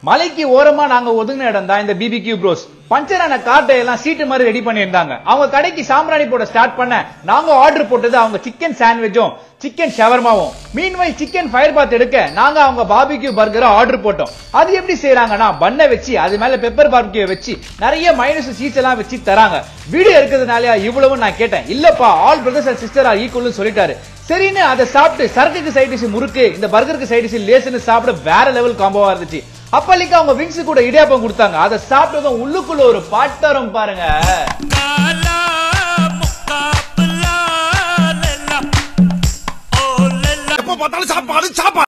மலைக்கு ஓரமா நாங்க ஒதுங்கின இடம் தான் இந்த பிபிக்யூ ப்ரோஸ் பஞ்சரான காட்டை எல்லாம் சீட்டு மாதிரி ரெடி பண்ணியிருந்தாங்க அவங்க கடைக்கு சாம்பிராணி போட ஸ்டார்ட் பண்ண நாங்க ஆர்டர் போட்டது அவங்க சிக்கன் சாண்ட்விச்சும் சிக்கன் ஷவர்மாவும் மீன்வை சிக்கன் ஃபயர் பாத் எடுக்க நாங்க அவங்க பாபிக்யூ பர்கரை ஆர்டர் போட்டோம் அது எப்படி செய்யறாங்கன்னா பண்ணை வச்சு அது மேல பெப்பர் பார்பிக்யூ வச்சு நிறைய மைனஸ் சீஸ் எல்லாம் வச்சு தராங்க வீடியோ இருக்கிறதுனால இவ்வளவு நான் கேட்டேன் இல்லப்பா all brothers and sister are ஈக்குவல்னு சொல்லிட்டாரு சரின்னு அதை சாப்பிட்டு சரக்குக்கு சைட் டிஷ் முறுக்கு இந்த பர்கருக்கு சைட் டிஷ் லேஸ்னு சாப்பிட வேற லெவல் காம்போவா இருந்துச்சு அப்பலிக்கு அவங்க விங்ஸ் கூட இடியாப்பம் கொடுத்தாங்க அதை சாப்பிட்டதும் உள்ளுக்குள்ள ஒரு பாட்டரம் பாருங்க काला मुकाबला लेला ओ लेला எப்ப பார்த்தாலும் சாப்பாடு சாப்பாடு